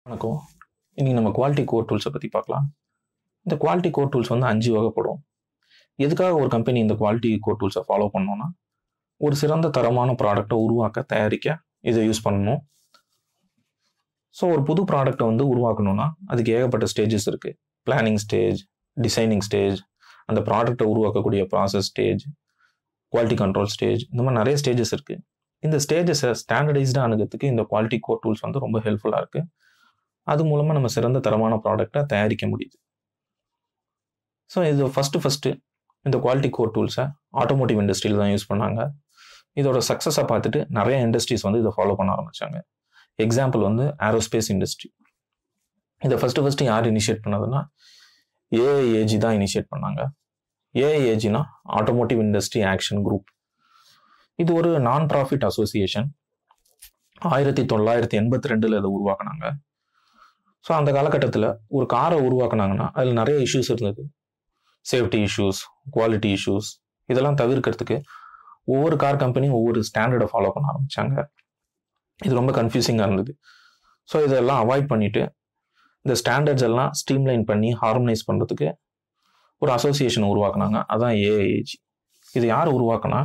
வணக்கம் இன்னைக்கு நம்ம குவாலிட்டி கோர் டூல்ஸை பற்றி பார்க்கலாம் இந்த குவாலிட்டி கோர் டூல்ஸ் வந்து அஞ்சு வகைப்படும் எதுக்காக ஒரு கம்பெனி இந்த குவாலிட்டி கோர் டூல்ஸை ஃபாலோ பண்ணணும்னா ஒரு சிறந்த தரமான ப்ராடக்டை உருவாக்க தயாரிக்க இதை யூஸ் பண்ணணும் ஸோ ஒரு புது ப்ராடக்டை வந்து உருவாக்கணும்னா அதுக்கு ஏகப்பட்ட ஸ்டேஜஸ் இருக்குது பிளானிங் ஸ்டேஜ் டிசைனிங் ஸ்டேஜ் அந்த ப்ராடக்டை உருவாக்கக்கூடிய process stage quality control stage இந்த மாதிரி நிறைய ஸ்டேஜஸ் இருக்குது இந்த ஸ்டேஜஸை ஸ்டாண்டர்டைஸ்டாக அணுகிறதுக்கு இந்த குவாலிட்டி கோர் டூல்ஸ் வந்து ரொம்ப ஹெல்ப்ஃபுல்லாக இருக்குது அது மூலமாக நம்ம சிறந்த தரமான ப்ராடக்டை தயாரிக்க முடியுது ஸோ இது ஃபஸ்ட்டு ஃபஸ்ட்டு இந்த குவாலிட்டி கோர் டூல்ஸை ஆட்டோமோட்டிவ் இண்டஸ்ட்ரியில் தான் யூஸ் பண்ணாங்க இதோட சக்ஸஸை பார்த்துட்டு நிறைய இண்டஸ்ட்ரீஸ் வந்து இதை ஃபாலோ பண்ண ஆரம்பிச்சாங்க எக்ஸாம்பிள் வந்து ஏரோஸ்பேஸ் இண்டஸ்ட்ரி இதை ஃபஸ்ட்டு ஃபஸ்ட்டு யார் இனிஷியேட் பண்ணதுன்னா ஏஐஏஜி தான் இனிஷியேட் பண்ணாங்க ஏஐஏஜினா ஆட்டோமோட்டிவ் இண்டஸ்ட்ரி ஆக்ஷன் குரூப் இது ஒரு நான் ப்ராஃபிட் அசோசியேஷன் ஆயிரத்தி தொள்ளாயிரத்தி எண்பத்தி ரெண்டில் இதை உருவாக்குனாங்க ஸோ அந்த காலகட்டத்தில் ஒரு காரை உருவாக்குனாங்கன்னா அதில் நிறைய இஷ்யூஸ் இருந்தது சேஃப்டி இஷ்யூஸ் குவாலிட்டி இஷ்யூஸ் இதெல்லாம் தவிர்க்கிறதுக்கு ஒவ்வொரு கார் கம்பெனியும் ஒவ்வொரு ஸ்டாண்டர்டை ஃபாலோ பண்ண ஆரம்பிச்சாங்க இது ரொம்ப கன்ஃபியூசிங்காக இருந்தது ஸோ இதெல்லாம் அவாய்ட் பண்ணிட்டு இந்த ஸ்டாண்டர்ட்ஸ் எல்லாம் ஸ்ட்ரீம்லைன் பண்ணி ஹார்மனைஸ் பண்ணுறதுக்கு ஒரு அசோசியேஷன் உருவாக்குனாங்க அதான் ஏஐஏஜி இது யார் உருவாக்குனா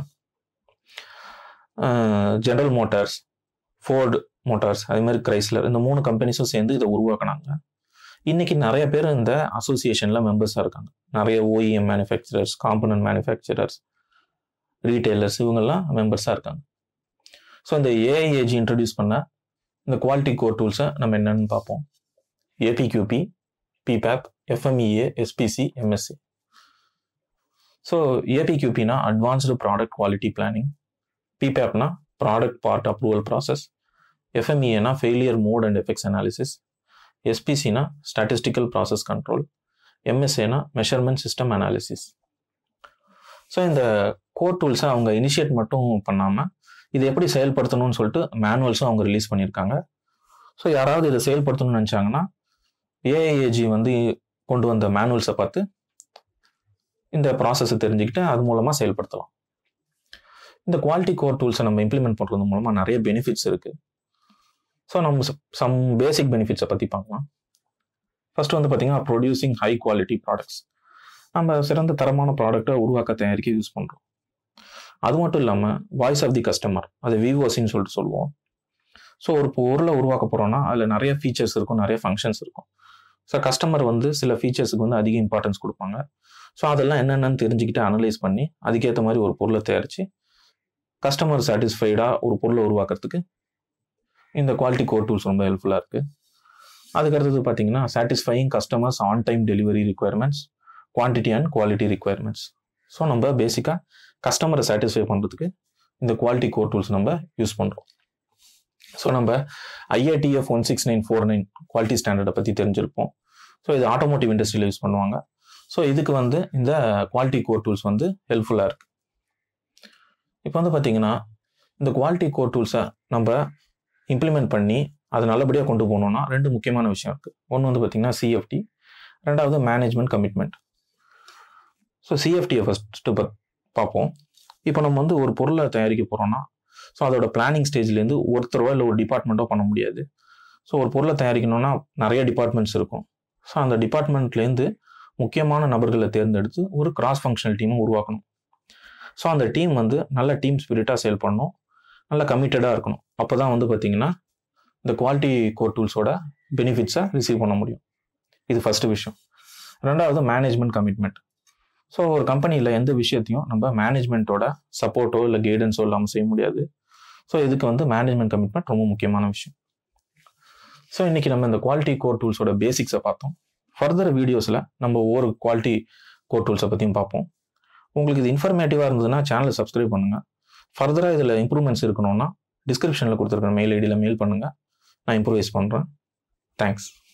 ஜெனரல் மோட்டார்ஸ் ஃபோர்டு மோட்டார்ஸ் அதே மாதிரி கிரைஸ்லர் இந்த மூணு கம்பெனிஸும் சேர்ந்து இதை உருவாக்குனாங்க இன்னைக்கு நிறைய பேர் இந்த அசோசியேஷன்ல மெம்பர்ஸாக இருக்காங்க நிறைய OEM manufacturers component manufacturers retailers இவங்கெல்லாம் மெம்பர்ஸாக இருக்காங்க ஸோ இந்த ஏஐஏஜி இன்ட்ரடியூஸ் பண்ண இந்த குவாலிட்டி கோர் டூல்ஸை நம்ம என்னன்னு பார்ப்போம் APQP PPAP FMEA SPC MSC so ஏபிக்யூபினா அட்வான்ஸ்டு ப்ராடக்ட் குவாலிட்டி பிளானிங் பிபேப்னா ப்ராடக்ட் பார்ட் அப்ரூவல் ப்ராசஸ் எஃப்எம்இஏனா failure mode and effects analysis எஸ்பிசினா ஸ்டாட்டிஸ்டிக்கல் ப்ராசஸ் கண்ட்ரோல் எம்எஸ்ஏனா மெஷர்மெண்ட் சிஸ்டம் அனாலிசிஸ் ஸோ இந்த கோர் டூல்ஸை அவங்க இனிஷியேட் மட்டும் பண்ணாமல் இது எப்படி செயல்படுத்தணும்னு சொல்லிட்டு மேனுவல்ஸும் அவங்க ரிலீஸ் பண்ணியிருக்காங்க ஸோ யாராவது இதை செயல்படுத்தணும்னு நினச்சாங்கன்னா ஏஐஏஜி வந்து கொண்டு வந்த மேனுவல்ஸை பார்த்து இந்த ப்ராசஸை தெரிஞ்சுக்கிட்டு அது மூலமாக செயல்படுத்தலாம் இந்த குவாலிட்டி கோர் டூல்ஸை நம்ம இம்ப்ளிமெண்ட் பண்ணுறது மூலமாக நிறைய பெனிஃபிட்ஸ் இருக்குது ஸோ நம்ம சம் பேசிக் பெனிஃபிட்ஸை பற்றி பார்க்கலாம் ஃபர்ஸ்ட் வந்து பார்த்தீங்கன்னா ப்ரொடியூசிங் ஹை குவாலிட்டி ப்ராடக்ட்ஸ் நம்ம சிறந்த தரமான ப்ராடக்டை உருவாக்க தயாரிக்க யூஸ் பண்ணுறோம் அது மட்டும் இல்லாமல் வாய்ஸ் ஆஃப் தி கஸ்டமர் அது விவோசின்னு சொல்லிட்டு சொல்லுவோம் ஸோ ஒரு பொருளை உருவாக்க போகிறோம்னா அதில் நிறைய ஃபீச்சர்ஸ் இருக்கும் நிறைய ஃபங்க்ஷன்ஸ் இருக்கும் ஸோ கஸ்டமர் வந்து சில ஃபீச்சர்ஸுக்கு வந்து அதிக இம்பார்ட்டன்ஸ் கொடுப்பாங்க ஸோ அதெல்லாம் என்னென்னு தெரிஞ்சுக்கிட்டு அனலைஸ் பண்ணி அதுக்கேற்ற மாதிரி ஒரு பொருளை தயாரித்து கஸ்டமர் சாட்டிஸ்ஃபைடாக ஒரு பொருளை உருவாக்குறதுக்கு இந்த குவாலிட்டி கோர் டூல்ஸ் ரொம்ப ஹெல்ப்ஃபுல்லாக இருக்குது அதுக்கடுத்தது பார்த்தீங்கன்னா satisfying customers on time delivery requirements quantity and quality requirements so நம்ம பேசிக்காக கஸ்டமரை சாட்டிஸ்ஃபை பண்ணுறதுக்கு இந்த குவாலிட்டி கோர் டூல்ஸ் நம்ம யூஸ் பண்ணுறோம் ஸோ நம்ம IATF one six nine four nine quality ஸ்டாண்டர்டை பற்றி தெரிஞ்சிருப்போம் ஸோ இது ஆட்டோமோட்டிவ் இண்டஸ்ட்ரியில் யூஸ் பண்ணுவாங்க ஸோ இதுக்கு வந்து இந்த குவாலிட்டி கோர் டூல்ஸ் வந்து ஹெல்ப்ஃபுல்லாக இருக்குது இப்போ வந்து பார்த்தீங்கன்னா இந்த குவாலிட்டி கோர் டூல்ஸை நம்ம இம்ப்ளிமெண்ட் பண்ணி அதை நல்லபடியாக கொண்டு போகணும்னா ரெண்டு முக்கியமான விஷயம் இருக்குது ஒன்று வந்து பார்த்தீங்கன்னா சிஎஃப்டி ரெண்டாவது மேனேஜ்மெண்ட் கமிட்மெண்ட் ஸோ சிஎஃப்டியை ஃபஸ்ட்டு பார்ப்போம் இப்போ நம்ம வந்து ஒரு பொருளை தயாரிக்க போகிறோம்னா ஸோ அதோட பிளானிங் ஸ்டேஜ்லேருந்து ஒருத்தரவோ இல்லை ஒரு டிபார்ட்மெண்ட்டோ பண்ண முடியாது ஸோ ஒரு பொருளை தயாரிக்கணும்னா நிறைய டிபார்ட்மெண்ட்ஸ் இருக்கும் ஸோ அந்த டிபார்ட்மெண்ட்லேருந்து முக்கியமான நபர்களை தேர்ந்தெடுத்து ஒரு கிராஸ் ஃபங்க்ஷனல் டீமை உருவாக்கணும் ஸோ அந்த டீம் வந்து நல்ல டீம் ஸ்பிரிட்டாக சேல் பண்ணணும் நல்ல கமிட்டடாக இருக்கணும் அப்போ தான் வந்து பார்த்தீங்கன்னா இந்த குவாலிட்டி கோர் டூல்ஸோட பெனிஃபிட்ஸை ரிசீவ் பண்ண முடியும் இது ஃபஸ்ட்டு விஷயம் ரெண்டாவது மேனேஜ்மெண்ட் கமிட்மெண்ட் ஸோ ஒரு கம்பெனியில் எந்த விஷயத்தையும் நம்ம மேனேஜ்மெண்ட்டோட சப்போர்ட்டோ இல்லை கைடன்ஸோ இல்லாமல் செய்ய முடியாது ஸோ இதுக்கு வந்து மேனேஜ்மெண்ட் கமிட்மெண்ட் ரொம்ப முக்கியமான விஷயம் ஸோ இன்றைக்கி நம்ம இந்த குவாலிட்டி கோர் டூல்ஸோட பேசிக்ஸை பார்த்தோம் ஃபர்தர் வீடியோஸில் நம்ம ஒவ்வொரு குவாலிட்டி கோர் டூல்ஸை பற்றியும் பார்ப்போம் உங்களுக்கு இது இன்ஃபர்மேட்டிவாக இருந்ததுன்னா சேனலை சப்ஸ்கிரைப் பண்ணுங்கள் ஃபர்தராக இதில் இம்ப்ரூவ்மெண்ட்ஸ் இருக்கணும்னா டிஸ்கிரிப்ஷனில் கொடுத்துருக்குற மெயில் ஐடியில் மெயில் பண்ணுங்கள் நான் இம்ப்ரூவைஸ் பண்ணுறேன் தேங்க்ஸ்